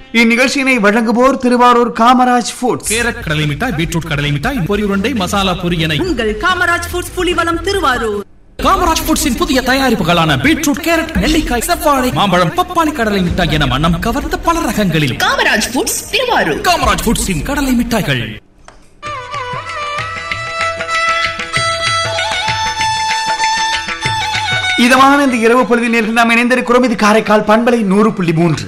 இந்நிகழ்ச்சியினை வழங்குவோர் Thiruvarur Kamaraj foods carrot கடலை மிட்டாய் பீட்ரூட் கடலை மிட்டாய் பொரி உருண்டை மசாலா பொரி என உங்கள் காமராஜ் ஃபுட்ஸ் புலிவலம் திருவாரூர் காமராஜ் ஃபுட்ஸின் புதிய தயாரிப்புகளான பீட்ரூட் கேரட் நெல்லிக்காய் செவ்வாழை மாம்பழம் பப்பாளி கடலை மிட்டாய் என மனம் கவர்ந்த பல ரகங்களில் காமராஜ் ஃபுட்ஸ் திருவாரூர் காமராஜ் ஃபுட்ஸின் கடலை மிட்டாய்கள் இதமான இந்த இரவு பொழுதில் நேர்கள் நாம் இணைந்திருக்கிறோம் இது காரைக்கால் பண்பலை நூறு புள்ளி மூன்று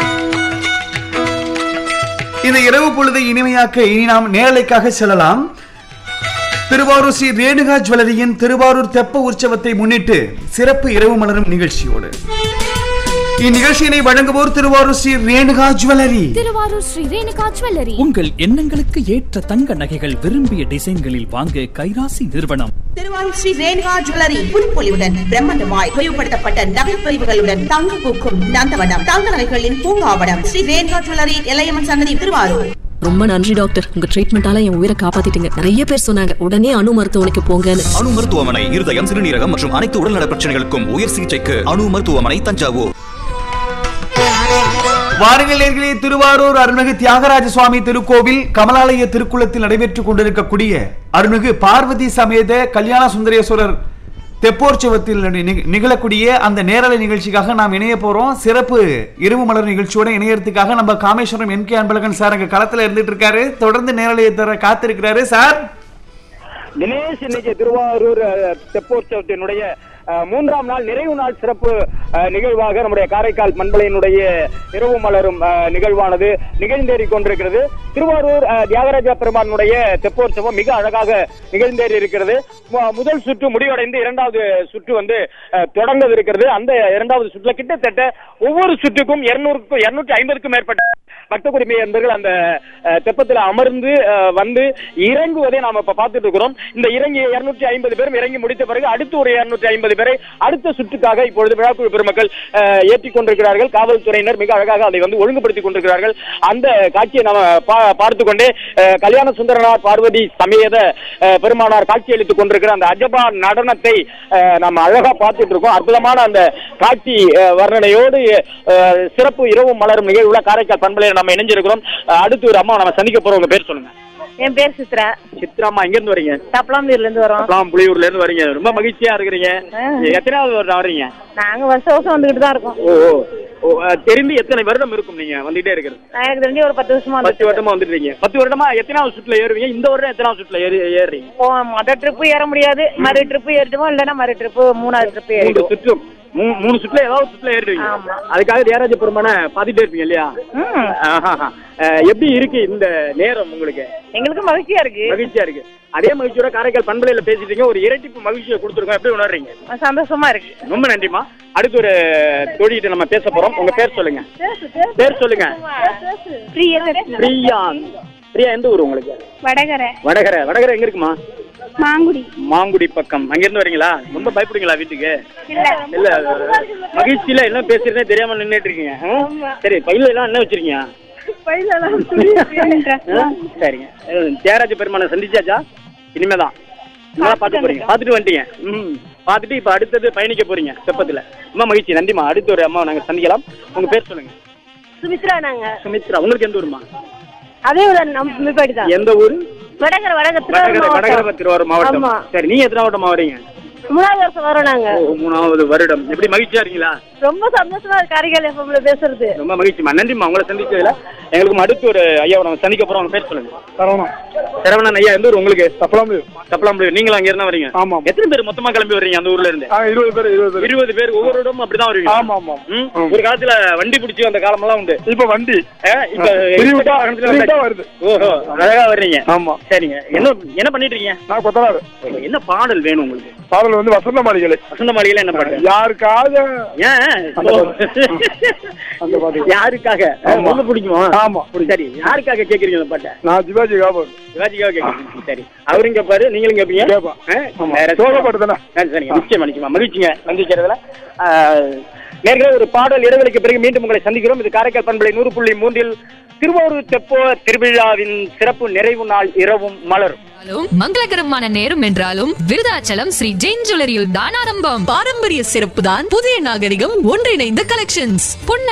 இந்த இரவு பொழுதை இனிமையாக்க இனி நாம் நேரலைக்காக செல்லலாம் திருவாரூர் ஸ்ரீ ரேணுகா ஜுவல்லரியின் திருவாரூர் தெப்ப உற்சவத்தை முன்னிட்டு சிறப்பு இரவு மலரும் நிகழ்ச்சியோடு இந்நிகழ்ச்சியினை வழங்குவோர் திருவாரூர் ஸ்ரீ ரேணுகா ஜுவல்லரி திருவாரூர் ஸ்ரீ ரேணுகா ஜுவல்லரி உங்கள் எண்ணங்களுக்கு ஏற்ற தங்க நகைகள் விரும்பிய டிசைன்களில் வாங்க கைராசி நிறுவனம் திருவாரூர் ஸ்ரீ ரேணுகா ஜுவல்லரி புதுப்பொலிவுடன் பிரம்மாண்டமாய் விரிவுபடுத்தப்பட்ட நகை பிரிவுகளுடன் தங்க பூக்கும் நந்தவனம் தங்க நகைகளின் பூங்காவனம் ஸ்ரீ ரேணுகா ஜுவல்லரி எல்லையம்மன் சன்னதி திருவாரூர் ரொம்ப நன்றி டாக்டர் உங்க ட்ரீட்மெண்டால என் உயிரை காப்பாத்திட்டீங்க நிறைய பேர் சொன்னாங்க உடனே அணு மருத்துவமனைக்கு போங்கன்னு அணு மருத்துவமனை இருதயம் சிறுநீரகம் மற்றும் அனைத்து உடல்நல பிரச்சனைகளுக்கும் உயர் சிகிச்சைக்கு அணு மருத்துவமனை தஞ்சாவூர் வாருங்கள் நேர்களே திருவாரூர் அருள்மிகு தியாகராஜ சுவாமி திருக்கோவில் கமலாலய திருக்குளத்தில் நடைபெற்றுக் கொண்டிருக்கக்கூடிய அருள்மிகு பார்வதி சமேத கல்யாண சுந்தரேஸ்வரர் தெப்போற்சவத்தில் நிக- நிகழக்கூடிய அந்த நேரலை நிகழ்ச்சிக்காக நாம் இணைய போறோம் சிறப்பு இரவு மலர் நிகழ்ச்சியோட இணையறதுக்காக நம்ம Kameswaram M K Anbazhagan sir அங்க களத்துல இருந்துட்டு இருக்காரு தொடர்ந்து நேரலையை தர காத்திருக்கிறாரு சார் தினேஷ் இன்னைக்கு திருவாரூர் அஹ், தெப்போற்சவத்தினுடைய அஹ், மூன்றாம் நாள் நிறைவு நாள் சிறப்பு அஹ், நிகழ்வாக நம்முடைய காரைக்கால் மண்பலையினுடைய இரவு மலரும் அஹ், நிகழ்வானது நிகழ்ந்தேறி கொண்டிருக்கிறது திருவாரூர் அஹ், தியாகராஜ பெருமானுடைய தெப்போற்சவம் மிக அழகாக நிகழ்ந்தேறி இருக்கிறது மு- முதல் சுற்று முடிவடைந்து இரண்டாவது சுற்று வந்து அஹ், தொடங்கவிருக்கிறது அந்த இரண்டாவது சுற்றுல கிட்டத்தட்ட ஒவ்வொரு சுற்றுக்கும் இருநூறுக்கும் இருநூற்றி ஐம்பதுக்கும் மேற்பட்ட பக்த குடிமை என்பர்கள் அந்த அஹ், தெப்பத்துல அமர்ந்து அஹ், வந்து இறங்குவதை நாம இப்ப பார்த்துட்டு இருக்கிறோம் இந்த இறங்கி இருநூற்றி ஐம்பது பேரும் இறங்கி முடித்த பிறகு அடுத்து ஒரு இருநூற்றி ஐம்பது பேரை அடுத்த சுற்றுக்காக இப்பொழுது விழாக்குழு பெருமக்கள் அஹ், ஏற்றிக் கொண்டிருக்கிறார்கள் காவல்துறையினர் மிக அழகாக அதை வந்து ஒழுங்குபடுத்திக் கொண்டிருக்கிறார்கள் அந்த காட்சியை நாம பா- பார்த்து கொண்டே அஹ், கல்யாண சுந்தரனார் பார்வதி சமேத அஹ், பெருமானார் காட்சியளித்துக் கொண்டிருக்கிற அந்த அஜபா நடனத்தை அஹ், நம்ம அழகா பார்த்துட்டு இருக்கோம் அற்புதமான அந்த காட்சி அஹ், வர்ணனையோடு அஹ், சிறப்பு இரவு மலரும் நிகழ்வுல காரைக்கால் பண்பலையில் நம்ம இணைஞ்சிருக்கிறோம் அஹ், அடுத்து ஒரு அம்மா நம்ம சந்திக்க போறோம் உங்க பேர் சொல்லுங்க என் பேர் சித்ரா சித்ராமா எங்க இருந்து வரீங்க தப்பலாம்பீர்ல இருந்து வரோம் அப்பலாம் புளியூர்ல இருந்து வரீங்க ரொம்ப மகிழ்ச்சியா இருக்கிறீங்க எத்தனாவது வருடம் வர்றீங்க நாங்க வருஷம் வருஷம் வந்துகிட்டு தான் இருக்கோம் ஓ ஓ. ஓ அஹ், தெரிந்து எத்தனை வருடம் இருக்கும் நீங்க வந்துட்டே இருக்கிறது நான் எனக்கு தெரிஞ்சு ஒரு பத்து வருஷமா பத்து வந்துட்டு வருடமா வந்துட்டு இருக்கீங்க பத்து வருடமா எத்தனாவது சுற்றுல ஏறுவீங்க இந்த வருடம் எத்தனாவது சுற்றுல ஏறி ஏறுறீங்க போவோம் மொதல் ட்ரிப்பு ஏற முடியாது மறு ட்ரிப்பு ஏறிடுவோம் இல்லைன்னா மறு ட்ரிப்பு மூணாவது ட்ரிப்பு மூன்று ஏறிடுவோம் சுற்றும் மூ- மூணு சுற்றுல ஏதாவது சுற்றுல ஏறிடுவீங்க ஆமா. அதுக்காக தியாகராஜ பெருமான பாத்துட்டே இருப்பீங்க இல்லையா ம். ஆஹாஹா. அஹ், எப்படி இருக்கு இந்த நேரம் உங்களுக்கு எங்களுக்கு மகிழ்ச்சியா இருக்கு மகிழ்ச்சியா இருக்கு அதே மகிழ்ச்சியோட காரைக்கால் பண்பலையில பேசிட்டீங்க ஒரு இரட்டிப்பு மகிழ்ச்சியை கொடுத்துருக்கோம் எப்படி உணர்றீங்க சந்தோஷமா இருக்கு ரொம்ப நன்றிமா அடுத்து ஒரு தோழிகிட்ட நம்ம பேச போறோம் உங்க பேர் சொல்லுங்க பேர் சொல்லுங்க பிரியா பிரியா பிரியா எந்த ஊர் உங்களுக்கு வடகரை வடகரை வடகரை எங்க இருக்குமா மாங்குடி மாங்குடி பக்கம் அங்க இருந்து வரீங்களா ரொம்ப பயப்படுங்களா வீட்டுக்கு இல்ல மகிழ்ச்சியில என்ன பேசுறதே தெரியாம நின்னுட்டு இருக்கீங்க ம்? சரி பையில எல்லாம் என்ன வச்சிருக்கீங்க ஆ? சரிங்க அஹ், தியாகராஜ பெருமானை சந்திச்சாச்சா இனிமேதான் இனிமேதான் பார்த்து போறீங்க பார்த்துட்டு வந்துட்டீங்க ம் பார்த்துட்டு இப்ப அடுத்தது பயணிக்க போறீங்க தெப்பத்துல ரொம்ப மகிழ்ச்சி நன்றிமா அடுத்த ஒரு அம்மா நாங்க சந்திக்கலாம் உங்க பேர் சொல்லுங்க சுமித்ரா நாங்க சுமித்ரா உங்களுக்கு எந்த ஊருமா அதே ஒரு நம்ம தான் எந்த ஊர் வடகரை வடகரை வடகரை வடகரை திருவாரூர் மாவட்டம் ஆமா. சரி நீங்க எத்தனை மாவட்டமா வரீங்க மூணாவது வருஷம் வரோம் நாங்க ஓ, மூணாவது வருடம் எப்படி மகிழ்ச்சியா இருக்கீங்களா ரொம்ப சந்தோஷமா இருக்கு காரைக்கால் எஃப்எம்ல பேசுறது ரொம்ப மகிழ்ச்சிமா நன்றிம்மா உங்களை சந்திச்சதுல எங்களுக்கு அடுத்து ஒரு ஐயா நம்ம சந்திக்க போறோம் உங்க பேர் சொல்லுங்க சரவணம் சரவணன் ஐயா எந்த ஊர் உங்களுக்கு தப்பலாம்பு தப்பலாம்பு நீங்களும் அங்க இருந்தா வரீங்க ஆமா. எத்தனை பேர் மொத்தமா கிளம்பி வர்றீங்க அந்த ஊர்ல இருந்து ஆ இருபது பேர் இருபது பேர் இருபது பேர் ஒவ்வொரு இடமும் அப்படிதான் வருவீங்க ஆமா ஆமா ம்? ஒரு காலத்துல வண்டி பிடிச்சி அந்த காலமெல்லாம் உண்டு இப்ப வண்டி ஆ, இப்ப பிரிவுட்டா- வாகனத்துல பிரிவுட்டா வந்தாச்சு. வருது. ஓஹோ அழகா வர்றீங்க ஆமா சரிங்க என்ன என்ன பண்ணிட்டு இருக்கீங்க நான் கொத்தனாரு என்ன பாடல் வேணும் உங்களுக்கு பாடல் வந்து வசந்த மாளிகளை வசந்த மாளிகையில என்ன பாடல் யாருக்காக ஏன் அந்த பாட்டு. அந்த பாட்டு. யாருக்காக ஆமா. ரொம்ப பிடிக்குமா ஆமா பிடிக்கும். சரி யாருக்காக கேக்குறீங்க அந்த பாட்டை நான் சிவாஜி காபர் சிவாஜிக்காக கேக்குறீங்க சரி அவரும் கேட்பாரு நீங்களும் கேட்பீங்க கேட்போம். ஆ? ஆமா. வேற சோக பாட்டு தானே? ஆ, சரிங்க நிச்சயமா நிச்சயமா மகிழ்ச்சிங்க சந்திக்கிறதுல நேர்களே ஒரு பாடல் இடைவெளிக்கு பிறகு மீண்டும் உங்களை சந்திக்கிறோம் இது காரைக்கால் பண்பலை நூறு புள்ளி மூன்றில் திருவாரூர் தெப்போ திருவிழாவின் சிறப்பு நிறைவு நாள் இரவும் மலரும் மங்களகரமான நேரம் என்றாலும் விருதாச்சலம் ஸ்ரீ ஜெயின் ஜுவல்லரியில் தான் ஆரம்பம் பாரம்பரிய சிறப்பு தான் புதிய நாகரிகம் ஒன்றிணைந்த கலெக்ஷன்ஸ் பொன்ன